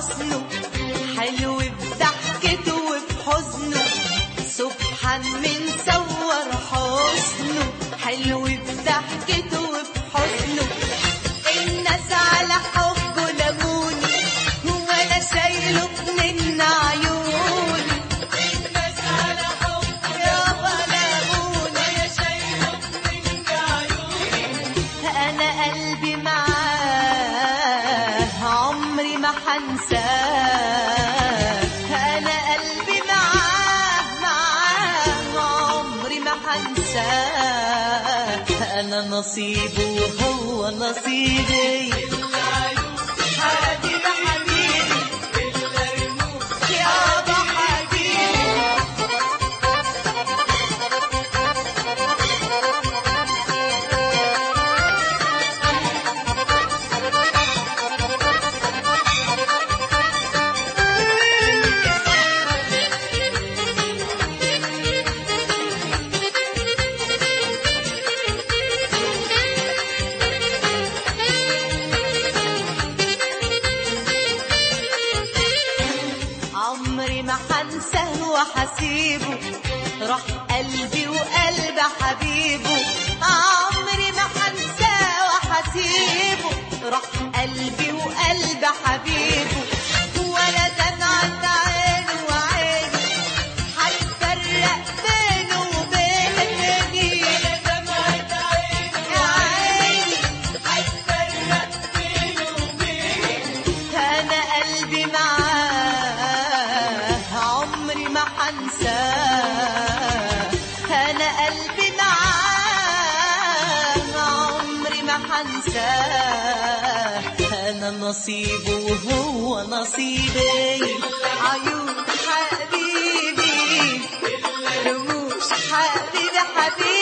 حسنه حلو بضحكته وبحزنه سبحان من صور حسنه حلو بضحكته وبحزنه الناس على حبه لموني وانا شايله من عيوني الناس على حبه يابا لموني وانا شايله من عيوني انا قلبي معاه عمري ما حنساه انا قلبي معاه معاه عمري ما حنساه انا نصيبه وهو نصيبي حبيبي حبيبي يابا حبيبي عمري ما حنساه وحسيبه راح قلبي وقلب حبيبه عمري ما حنساه وحسيبه راح قلبي وقلب حبيبه ولا دمعة عينه وعيني هتفرق بينه وبيني ولا دمعة عينه وعيني هتفرق بينه وبيني أنا قلبي معاه عمري ما حنساه أنا قلبي معاه عمري ما حنساه أنا نصيبه وهو نصيبي عيون حبيبي رموش حبيبي حبيبي